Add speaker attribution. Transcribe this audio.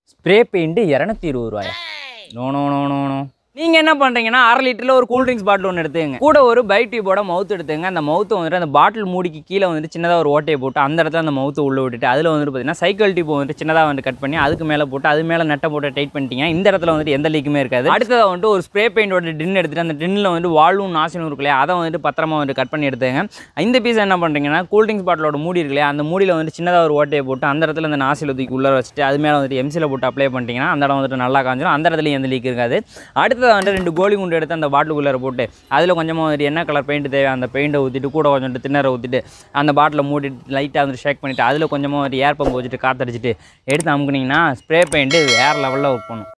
Speaker 1: spray paint இரநூத்தி இருபது ரூபாயா no no no no no நீங்கள் என்ன பண்ணுறீங்கன்னா அரை லிட்டரில் ஒரு கூல் ட்ரிங்க்ஸ் பாட்டில் ஒன்று எடுத்துங்க கூட ஒரு பை டியூபோட மவுத் எடுத்துங்க அந்த மவுத்தை வந்துட்டு அந்த பாட்டில் மூடிக்கு கீழே வந்துட்டு சின்னதாக ஒரு ஓட்டையை போட்டு அந்த இடத்துல அந்த மவுத்தை உள்ளே விட்டுட்டு அதில் வந்துட்டு பார்த்தீங்கன்னா சைக்கிள் டியூப் வந்துட்டு சின்னதாக வந்து கட் பண்ணி அதுக்கு மேலே போட்டு அது மேலே நெட்டை போட்டு டைட் பண்ணிட்டீங்க இந்த இடத்துல வந்துட்டு எந்த லீக்குமே இருக்காது அடுத்ததாக வந்துட்டு ஒரு ஸ்ப்ரே பெயிண்டோட டின் எடுத்துட்டு அந்த டின்னில் வந்து வால்வும் நாசினும் இருக்கு இல்லையா அதை வந்துட்டு பத்திரமா வந்துட்டு கட் பண்ணி எடுத்துங்க இந்த பீஸ் என்ன பண்ணுறீங்கன்னா கூல் ட்ரிங்க்ஸ் பாட்டிலோட மூடி இருக்கு இல்லையா அந்த மூடியில் வந்துட்டு சின்னதாக ஒரு ஓட்டையை போட்டு அந்த இடத்துல அந்த நாசில் தூக்கி உள்ளே வச்சுட்டு அது மேலே வந்துட்டு எம்சியில் போட்டு அப்ளை பண்ணிட்டீங்கன்னா அந்த இடம் வந்துட்டு நல்லா காஞ்சிடும் அந்த இடத்துலையும் எந்த லீக் இருக்காது அடுத்தது வந்துட்டு ரெண்டு கோலி குண்டு எடுத்து அந்த பாட்டிலுக்குள்ளே போட்டு அதில் கொஞ்சமாக வந்துட்டு என்ன கலர் பெயிண்ட் தேவை அந்த பெயிண்ட்டை ஊற்றிட்டு கூட கொஞ்சம் தின்னரை ஊற்றிட்டு அந்த பாட்டில் மூடிட்டு லைட்டாக வந்து ஷேக் பண்ணிவிட்டு அதில் கொஞ்சமாக வந்துட்டு ஏர் பம்பு வச்சுட்டு காத்தடிச்சிட்டு எடுத்து அமுக்குனீங்கன்னா ஸ்ப்ரே பெயிண்ட்டு வேறு லெவலில் ஒர்க் பண்ணும்